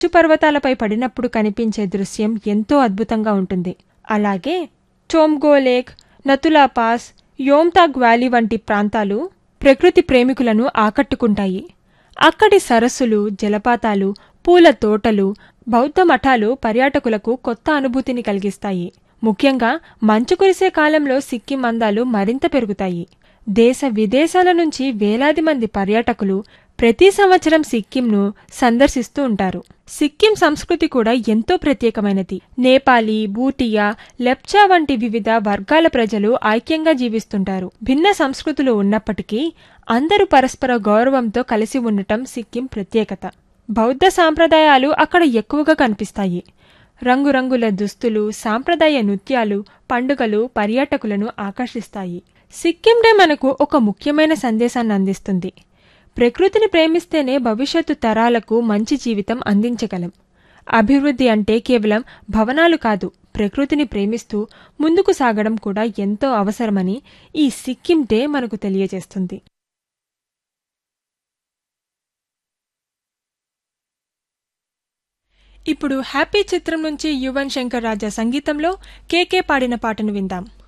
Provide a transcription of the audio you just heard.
పర్వతాలపై పడినప్పుడు కనిపించే దృశ్యం ఎంతో అద్భుతంగా ఉంటుంది అలాగే Tsomgo lake Nathula pass Yumthang valley వంటి ప్రాంతాలు ప్రకృతి ప్రేమికులను ఆకట్టుకుంటాయి అక్కడి సరస్సులు జలపాతాలు పూల తోటలు బౌద్ధ మఠాలు పర్యాటకులకు కొత్త అనుభూతిని కలిగిస్తాయి ముఖ్యంగా మంచు కురిసే కాలంలో సిక్కిం అందాలు మరింత పెరుగుతాయి దేశ విదేశాల నుంచి వేలాది మంది పర్యాటకులు ప్రతి సంవత్సరం సిక్కింను సందర్శిస్తూ ఉంటారు సిక్కిం సంస్కృతి కూడా ఎంతో ప్రత్యేకమైనది నేపాలీ భూటియా లెప్చా వంటి వివిధ వర్గాల ప్రజలు ఐక్యంగా జీవిస్తుంటారు భిన్న సంస్కృతులు ఉన్నప్పటికీ అందరూ పరస్పర గౌరవంతో కలిసి ఉండటం సిక్కిం ప్రత్యేకత బౌద్ధ సాంప్రదాయాలు అక్కడ ఎక్కువగా కనిపిస్తాయి రంగురంగుల దుస్తులు సాంప్రదాయ నృత్యాలు పండుగలు పర్యాటకులను ఆకర్షిస్తాయి సిక్కిం డే మనకు ఒక ముఖ్యమైన సందేశాన్ని అందిస్తుంది ప్రకృతిని ప్రేమిస్తేనే భవిష్యత్తు తరాలకు మంచి జీవితం అందించగలం అభివృద్ధి అంటే కేవలం భవనాలు కాదు ప్రకృతిని ప్రేమిస్తూ ముందుకు సాగడం కూడా ఎంతో అవసరమని ఈ సిక్కిం డే మనకు తెలియజేస్తుంది ఇప్పుడు హ్యాపీ చిత్రం నుంచి యువన్ శంకర్ రాజా సంగీతంలో కేకే పాడిన పాటను విందాం